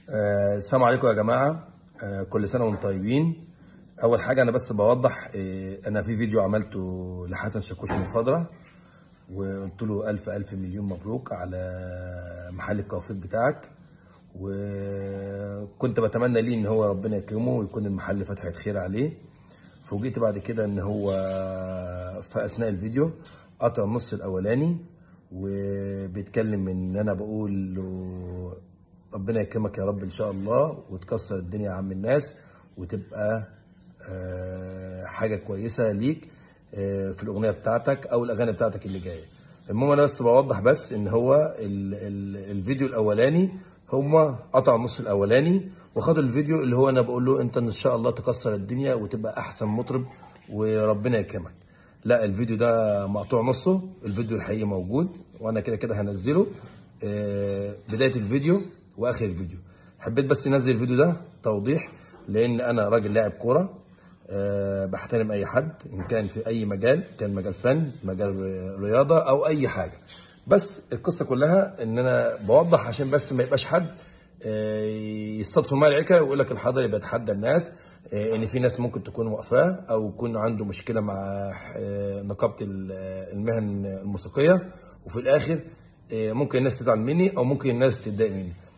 آه، السلام عليكم يا جماعة آه، كل سنة وانتم طيبين أول حاجة أنا بس بوضح آه، أنا في فيديو عملته لحسن شاكوش من فترة وقلت له ألف ألف مليون مبروك على محل الكوافير بتاعك وكنت بتمنى ليه إن هو ربنا يكرمه ويكون المحل فتحة خير عليه فوجئت بعد كده إن هو في أثناء الفيديو قطع النص الأولاني وبيتكلم إن أنا بقول له ربنا يكرمك يا رب ان شاء الله وتكسر الدنيا يا عم الناس وتبقى آه، حاجه كويسه ليك آه، في الاغنيه بتاعتك او الاغاني بتاعتك اللي جايه المهم انا بس بوضح بس ان هو ال ال الفيديو الاولاني هما قطعوا النص الاولاني وخدوا الفيديو اللي هو انا بقول له انت ان شاء الله تكسر الدنيا وتبقى احسن مطرب وربنا يكرمك لا الفيديو ده مقطوع نصه الفيديو الحقيقي موجود وانا كده كده هنزله آه، بدايه الفيديو واخر الفيديو حبيت بس انزل الفيديو ده توضيح لان انا راجل لاعب كوره أه بحترم اي حد ان كان في اي مجال كان مجال فن مجال رياضه او اي حاجه بس القصه كلها ان انا بوضح عشان بس ما يبقاش حد أه يستضفوا معايا العكا ويقول لك الحضري يبقى يتحدى الناس أه ان في ناس ممكن تكون واقفاه او يكون عنده مشكله مع أه نقابه المهن الموسيقيه وفي الاخر أه ممكن الناس تزعل مني او ممكن الناس تتضايق مني